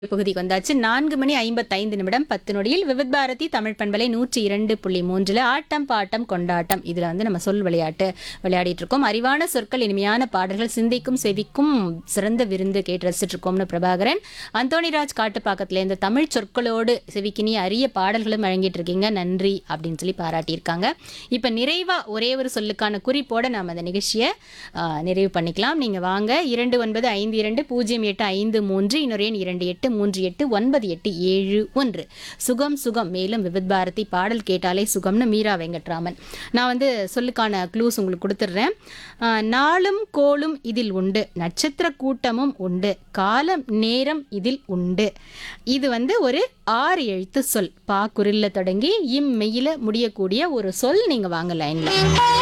பகுதிக்கு வந்தாச்சு நான்கு மணி ஐம்பத்தைந்து நிமிடம் பத்து நொடியில் விவித் பாரதி தமிழ் பண்பலை நூற்றி இரண்டு புள்ளி மூன்றுல ஆட்டம் பாட்டம் கொண்டாட்டம் இதுல வந்து நம்ம சொல் விளையாட்டு விளையாடிட்டு இருக்கோம் அறிவான சொற்கள் இனிமையான பாடல்கள் சிந்திக்கும் செவிக்கும் சிறந்த விருந்து கேட்டு ரசிச்சுட்டு இருக்கோம்னு பிரபாகரன் அந்தோணிராஜ் காட்டுப்பாக்கத்துல இந்த தமிழ் சொற்களோடு செவிக்கினி அரிய பாடல்களும் வழங்கிட்டு இருக்கீங்க நன்றி அப்படின்னு சொல்லி பாராட்டியிருக்காங்க இப்ப நிறைவா ஒரே ஒரு சொல்லுக்கான குறிப்போட நாம அந்த நிகழ்ச்சியை ஆ, நிறைவு பண்ணிக்கலாம் நீங்க வாங்க இரண்டு ஒன்பது ஐந்து இரண்டு பூஜ்ஜியம் எட்டு ஐந்து மூன்று இன்னொரு எண் இரண்டு எட்டு மூன்று எட்டு ஒன்பது எட்டு ஏழு ஒன்று சுகம் சுகம் மேலும் விவித் பாரதி பாடல் கேட்டாலே சுகம்னு மீரா வெங்கட்ராமன் நான் வந்து சொல்லுக்கான க்ளூஸ் உங்களுக்கு கொடுத்துட்றேன் ஆ, நாளும் கோளும் இதில் உண்டு நட்சத்திர கூட்டமும் உண்டு காலம் நேரம் இதில் உண்டு இது வந்து ஒரு ஆறு எழுத்து சொல் பா குரில்ல தொடங்கி இம் மெய்யில முடியக்கூடிய ஒரு சொல் நீங்க வாங்க லைன்ல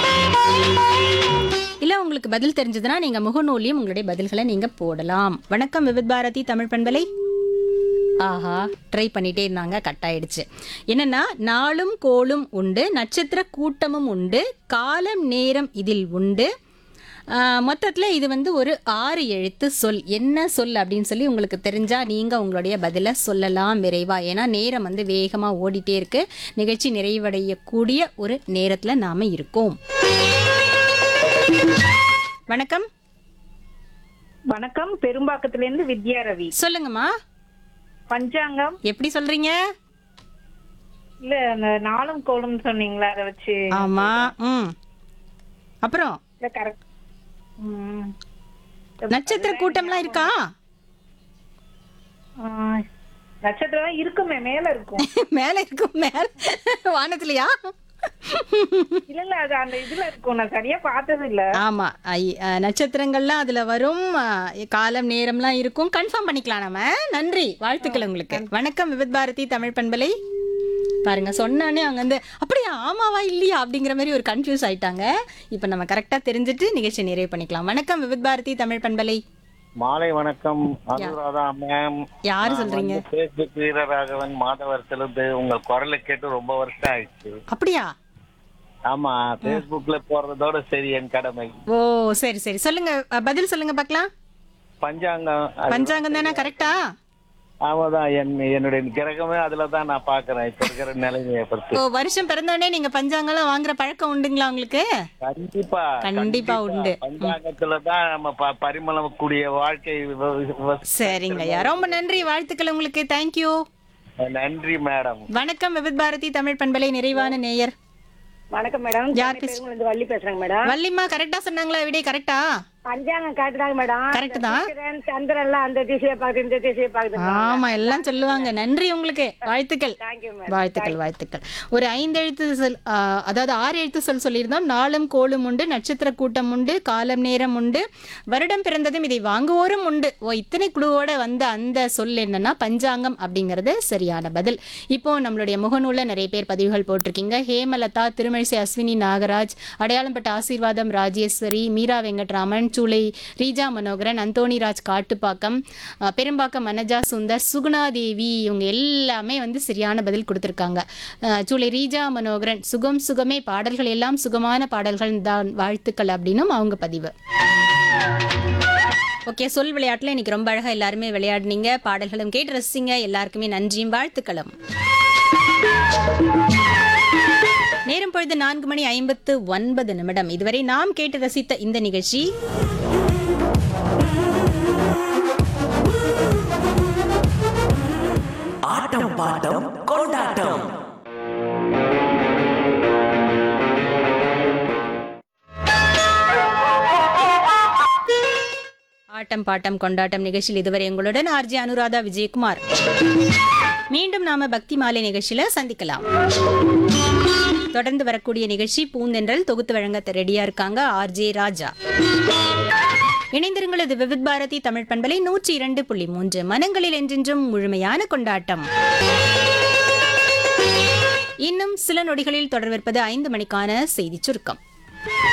இல்ல உங்களுக்கு பதில் தெரிஞ்சதுன்னா நீங்க முகநூலியும் உங்களுடைய பதில்களை நீங்க போடலாம் வணக்கம் விவித் பாரதி தமிழ் பண்பலை ஆஹா ட்ரை பண்ணிட்டே இருந்தாங்க கட் ஆயிடுச்சு என்னன்னா நாளும் கோளும் உண்டு நட்சத்திர கூட்டமும் உண்டு காலம் நேரம் இதில் உண்டு மொத்தத்தில் இது வந்து ஒரு ஆறு எழுத்து சொல் என்ன சொல் அப்படின்னு சொல்லி உங்களுக்கு தெரிஞ்சா நீங்க உங்களுடைய பதிலை சொல்லலாம் விரைவா ஏன்னா நேரம் வந்து வேகமா ஓடிட்டே இருக்கு நிகழ்ச்சி நிறைவடையக்கூடிய ஒரு நேரத்துல நாம இருக்கோம் வணக்கம் வணக்கம் பெரும்பாக்கத்துல இருந்து வித்யா ரவி சொல்லுங்கம்மா பஞ்சாங்கம் எப்படி சொல்றீங்க இல்ல அந்த நாளும் கோலும் சொன்னீங்களா அதை வச்சு ஆமா ம் அப்புறம் இல்ல கரெக்ட் நட்சத்திர கூட்டம்லாம் இருக்கா நட்சத்திரம் இருக்குமே மேல இருக்கும் மேல இருக்கும் மேல வானத்துலயா இல்ல இல்ல அது அந்த இதுல இருக்கும் நான் சரியா பார்த்தது இல்ல ஆமா ஐ- அ, நட்சத்திரங்கள்லாம் அதுல வரும் அ, காலம் நேரம்லாம் இருக்கும் கன்ஃபார்ம் பண்ணிக்கலாம் நம்ம நன்றி வாழ்த்துக்கள் உங்களுக்கு வணக்கம் விவித் பாரதி தமிழ் பண்பலை பாருங்க சொன்னானே அங்க வந்து அப்படியா ஆமாவா இல்லையா அப்படிங்கிற மாதிரி ஒரு கன்ஃபியூஸ் ஆயிட்டாங்க இப்போ நம்ம கரெக்டா தெரிஞ்சுட்டு நிகழ்ச்சி நிறைவு பண்ணிக்கலாம் வணக்கம் விவித் பாரதி தமிழ் பண்பலை மாலை வணக்கம் அனுராதா மேம் யாரு சொல்றீங்க பேஸ்புக் வீரராகவன் மாதவரத்திலிருந்து உங்கள் குரலை கேட்டு ரொம்ப வருஷம் ஆயிடுச்சு அப்படியா ஆமா பேஸ்புக்ல போறதோட சரி என் கடமை ஓ சரி சரி சொல்லுங்க அ, பதில் சொல்லுங்க பார்க்கலாம் பஞ்சாங்கம் அது- பஞ்சாங்கம் தானே கரெக்டா ஆமாதான் என் என்னுடைய கிரகமே அதுலதான் நான் பாக்குறேன் இப்ப இருக்கிற நிலைமையை பத்தி ஓ வருஷம் பிறந்தோடனே நீங்க பஞ்சாங்கம்லாம் வாங்குற பழக்கம் உண்டுங்களா உங்களுக்கு கண்டிப்பா கண்டிப்பா உண்டு. பஞ்சாங்கத்துலதான் நம்ம ப- பரிமளக்கூடிய வாழ்க்கை வ- வ- சரிங்க ஐயா ரொம்ப நன்றி வாழ்த்துக்கள் உங்களுக்கு தேங்க்யூ நன்றி மேடம் வணக்கம் விவித் பாரதி தமிழ் பண்பலை நிறைவான நேயர் வணக்கம் மேடம் யார் பேச இருந்து வள்ளி பேசுறேங்க மேடம் வள்ளிம்மா கரெக்டா சொன்னாங்களா விடை கரெக்டா பஞ்சாங்கம் காட்டுதாங்க மேடம் கரெக்ட் தான் சந்திரன், சந்திரன் எல்லாம் அந்த திசையை பாக்குது இந்த திசையை பாக்குது ஆமா எல்லாம் சொல்லுவாங்க நன்றி உங்களுக்கு வாழ்த்துக்கள் தேங்க்யூ வாழ்த்துக்கள் வாழ்த்துக்கள் ஒரு ஐந்து எழுத்து சொல் ஆ, அதாவது ஆறு எழுத்து சொல் சொல்லியிருந்தோம் நாளும் கோளும் உண்டு நட்சத்திர கூட்டம் உண்டு காலம் நேரம் உண்டு வருடம் பிறந்ததும் இதை வாங்குவோரும் உண்டு ஓ இத்தனை குழுவோட வந்த அந்த சொல் என்னன்னா பஞ்சாங்கம் அப்படிங்கிறது சரியான பதில் இப்போ நம்மளுடைய முகநூல்ல நிறைய பேர் பதிவுகள் போட்டிருக்கீங்க ஹேமலதா திருமழிசை அஸ்வினி நாகராஜ் அடையாளம்பட்ட ஆசீர்வாதம் ராஜேஸ்வரி மீரா வெங்கட்ராமன் சூளை ரீஜா மனோகரன் அந்தோணிராஜ் காட்டுப்பாக்கம் அஹ், பெரும்பாக்கம் மனஜா சுந்தர் சுகுணாதேவி இவங்க எல்லாமே வந்து சரியான பதில் கொடுத்துருக்காங்க அஹ், சூளை ரீஜா மனோகரன் சுகம் சுகமே பாடல்கள் எல்லாம் சுகமான பாடல்கள் தான் வாழ்த்துக்கள் அப்படின்னும் அவங்க பதிவு ஓகே சொல் விளையாட்டில் இன்னைக்கு ரொம்ப அழகாக எல்லாருமே விளையாடுனீங்க பாடல்களும் கேட்டு ரசிங்க எல்லாருக்குமே நன்றியும் வாழ்த்துக்களும் நேரம் பொழுது நான்கு மணி ஐம்பத்து ஒன்பது நிமிடம் இதுவரை நாம் கேட்டு ரசித்த இந்த நிகழ்ச்சி ஆட்டம் பாட்டம் கொண்டாட்டம் ஆட்டம் பாட்டம் கொண்டாட்டம் நிகழ்ச்சியில் இதுவரை எங்களுடன் ஆர்ஜி அனுராதா விஜயகுமார் மீண்டும் நாம பக்தி மாலை நிகழ்ச்சியில சந்திக்கலாம் தொடர்ந்து வரக்கூடிய நிகழ்ச்சி பூந்தென்றல் தொகுத்து வழங்க ரெடியா இருக்காங்க ஆர்ஜே ராஜா இணைந்திருங்கள் இது விவித் பாரதி தமிழ் பண்பலை நூற்றி இரண்டு புள்ளி மூன்று மனங்களில் என்றென்றும் முழுமையான கொண்டாட்டம் இன்னும் சில நொடிகளில் தொடர்விருப்பது ஐந்து மணிக்கான செய்திச் சுருக்கம்